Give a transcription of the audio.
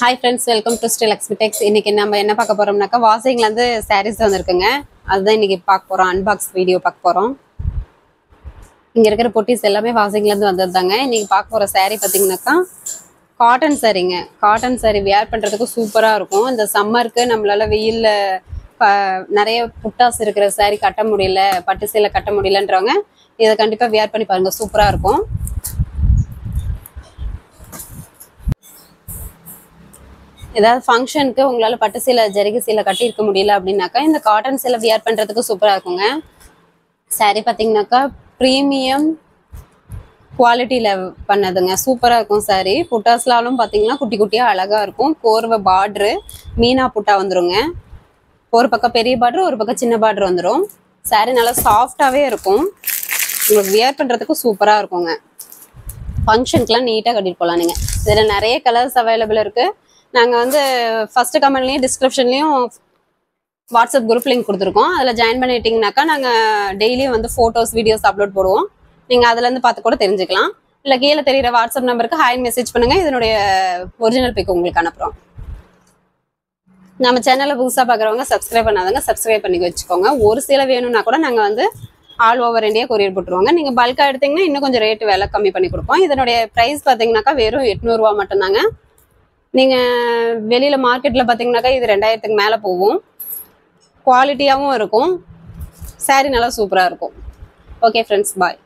hi friends welcome to Sri Lakshmi tex இன்னைக்கு நம்ம என்ன பார்க்க போறோம்னாக்கா வாஷிங்ல இருந்து சாரீஸ் வந்திருக்குங்க அதுதான் இன்னைக்கு பார்க்க போறோம் அன்பாக்ஸ் வீடியோ பார்க்க போறோம் இங்க இருக்கிற பொட்டிஸ் எல்லாமே வாஷிங்ல இருந்து வந்ததுதாங்க இன்னைக்கு பார்க்க போற saree பார்த்தீங்கன்னாக்கா காட்டன் சாரீங்க காட்டன் saree வியர் பண்றதுக்கு சூப்பரா இருக்கும் இந்த சம்மருக்கு நம்மளால வெயில்ல ப- நிறைய புட்டாஸ் இருக்கிற saree கட்ட முடியல பட்டு சேலை கட்ட முடியலன்றவங்க இதை கண்டிப்பா வியர் பண்ணி பாருங்க சூப்பரா இருக்கும் ஏதாவது ஃபங்க்ஷனுக்கு உங்களால் பட்டு சீலை ஜரிகை சீலை கட்டியிருக்க முடியல அப்படின்னாக்கா இந்த காட்டன் சீலை வியர் பண்ணுறதுக்கு சூப்பராக இருக்குங்க saree பார்த்தீங்கன்னாக்கா ப்ரீமியம் குவாலிட்டியில் பண்ணதுங்க சூப்பராக இருக்கும் saree புட்டாஸ்லாலும் பார்த்தீங்கன்னா குட்டி குட்டியாக அழகாக இருக்கும் கோர்வை பார்ட்ரு மீனா புட்டா வந்துருங்க ஒரு பக்கம் பெரிய பார்டர் ஒரு பக்கம் சின்ன பார்டர் வந்துடும் saree நல்லா சாஃப்டாகவே இருக்கும் உங்களுக்கு வியர் பண்ணுறதுக்கு சூப்பராக இருக்குங்க ஃபங்க்ஷனுக்குலாம் நீட்டாக கட்டிட்டு போகலாம் நீங்கள் இதில் நிறைய கலர்ஸ் அவைலபிள் இருக்குது நாங்கள் வந்து ஃபஸ்ட்டு கமெண்ட்லேயும் டிஸ்கிரிப்ஷன்லேயும் வாட்ஸ்அப் குரூப் லிங்க் கொடுத்துருக்கோம் அதில் ஜாயின் பண்ணிட்டீங்கனாக்கா நாங்கள் டெய்லியும் வந்து ஃபோட்டோஸ் வீடியோஸ் அப்லோட் போடுவோம் நீங்கள் அதுலேருந்து பார்த்து கூட தெரிஞ்சுக்கலாம் இல்லை கீழே தெரியுற வாட்ஸ்அப் நம்பருக்கு ஹாய் மெசேஜ் பண்ணுங்கள் இதனுடைய ஒரிஜினல் பிக் உங்களுக்கு அனுப்புகிறோம் நம்ம சேனலை புதுசாக பார்க்குறவங்க சப்ஸ்கிரைப் பண்ணாதவங்க சப்ஸ்கிரைப் பண்ணி வச்சுக்கோங்க ஒரு சில வேணும்னா கூட நாங்கள் வந்து ஆல் ஓவர் இந்தியா கொரியர் போட்டுருவாங்க நீங்கள் பல்காக எடுத்தீங்கன்னா இன்னும் கொஞ்சம் ரேட் விலை கம்மி பண்ணி கொடுப்போம் இதனுடைய ப்ரைஸ் பார்த்தீங்கன்னாக்கா வெறும் எட்நூறுரூவா மட்டும்தாங்க நீங்கள் வெளியில் மார்க்கெட்டில் பார்த்தீங்கன்னாக்கா இது ரெண்டாயிரத்துக்கு மேலே போகும் குவாலிட்டியாகவும் இருக்கும் saree நல்லா சூப்பராக இருக்கும் ஓகே ஃப்ரெண்ட்ஸ் பாய்